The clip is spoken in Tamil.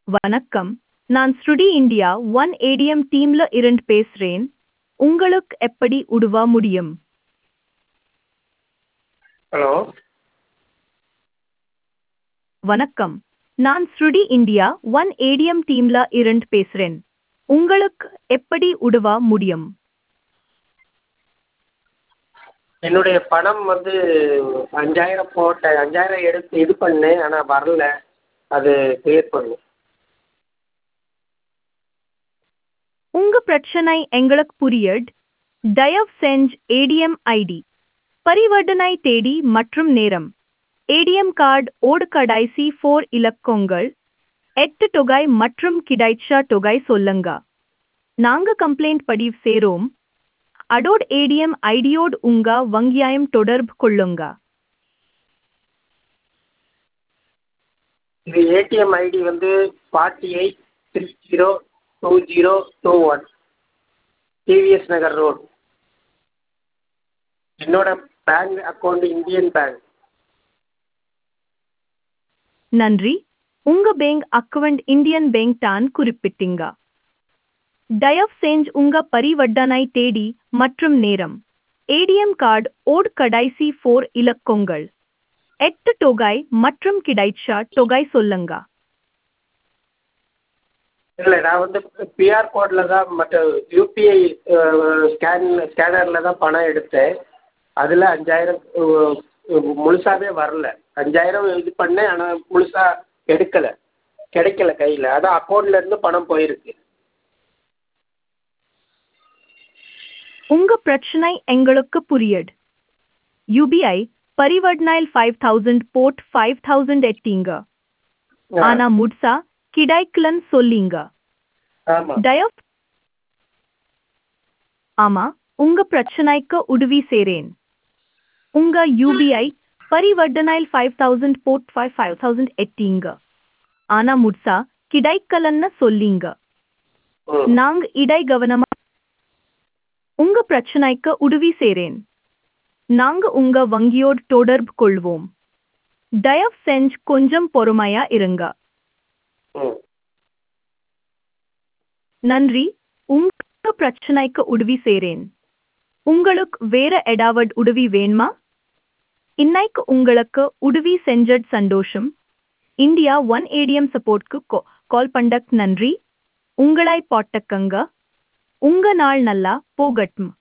வணக்கம் நான் ஸ்ருடி இந்தியா ஒன் ஏடிஎம் டீம்ல இருந்து பேசுறேன் உங்களுக்கு எப்படி உதவ முடியும் ஹலோ வணக்கம் நான் ஸ்ருடி இந்தியா ஒன் ஏடிஎம் டீம்ல இருந்து பேசுறேன் உங்களுக்கு எப்படி உதவ முடியும் என்னுடைய பணம் வந்து அஞ்சாயிரம் போட்டேன் அஞ்சாயிரம் எடுத்து இது பண்ணேன் ஆனால் வரல அது கிளியர் பண்ணணும் உங்க பிரச்சனை எங்களுக்கு புரியுது தயவு செஞ்சு ஏடிஎம் ஐடி பரிவர்த்தனை தேதி மற்றும் நேரம் ஏடிஎம் கார்டு ஓடு கடைசி ஃபோர் இலக்கங்கள் எட்டு தொகை மற்றும் கிடைச்ச தொகை சொல்லுங்க நாங்க கம்ப்ளைண்ட் பதிவு சேரோம் அடோட் ஏடிஎம் ஐடியோடு உங்க வங்கியாயம் தொடர்பு கொள்ளுங்க இது ஏடிஎம் ஐடி வந்து forty eight three zero two zero two one TVS Nagar road என்னோட பேங்க் அக்கௌண்ட் இந்தியன் பேங்க் நன்றி உங்க பேங்க் அக்கவுண்ட் இந்தியன் பேங்க் தான் குறிப்பிட்டீங்க தயவு செஞ்சு உங்க பரிவர்த்தனை தேதி மற்றும் நேரம் ஏடிஎம் கார்டு ஓட் கடைசி ஃபோர் இலக்கங்கள் எட்டு தொகை மற்றும் கிடைச்ச தொகை சொல்லுங்க இல்லை நான் வந்து பிஆர் கோடில் தான் மற்ற யூபிஐ ஸ்கேன் ஸ்கேனரில் தான் பணம் எடுத்தேன் அதில் அஞ்சாயிரம் முழுசாவே வரல அஞ்சாயிரம் இது பண்ணேன் ஆனால் முழுசாக எடுக்கலை கிடைக்கல கையில் அதான் அக்கௌண்ட்லேருந்து பணம் போயிருக்கு உங்க பிரச்சனை எங்களுக்கு புரியுது யூபிஐ பரிவர்த்தனையில் ஃபைவ் தௌசண்ட் போட் ஃபைவ் தௌசண்ட் எட்டீங்க ஆனா முட்சா கிடைக்கலன்னு சொல்லீங்க ஆமாம் தயவு ஆமா உங்க பிரச்சனைக்கு உதவி செய்றேன் உங்க யூபிஐ பரிவர்த்தனையில் ஃபைவ் தௌசண்ட் போட் ஃபைவ் ஃபைவ் தௌசண்ட் எட்டீங்க ஆனா முட்சா கிடைக்கலன்னு சொல்லீங்க ம் நாங்க இடை கவனமா உங்க பிரச்சனைக்கு உதவி செய்றேன் நாங்க உங்க வங்கியோடு தொடர்பு கொள்வோம் தயவு செஞ்சு கொஞ்சம் பொறுமையா இருங்க ம் நன்றி உங்க பிரச்சனைக்கு உதவி செய்றேன் உங்களுக்கு வேற ஏதாவது உதவி வேணுமா இன்னைக்கு உங்களுக்கு உதவி செஞ்சது சந்தோஷம் இந்தியா ஒன் ஏடிஎம் சப்போர்ட்க்கு கால் பண்ணக் நன்றி உங்களை பாட்டக்கங்க உங்க நாள் நல்லா போகட்டும்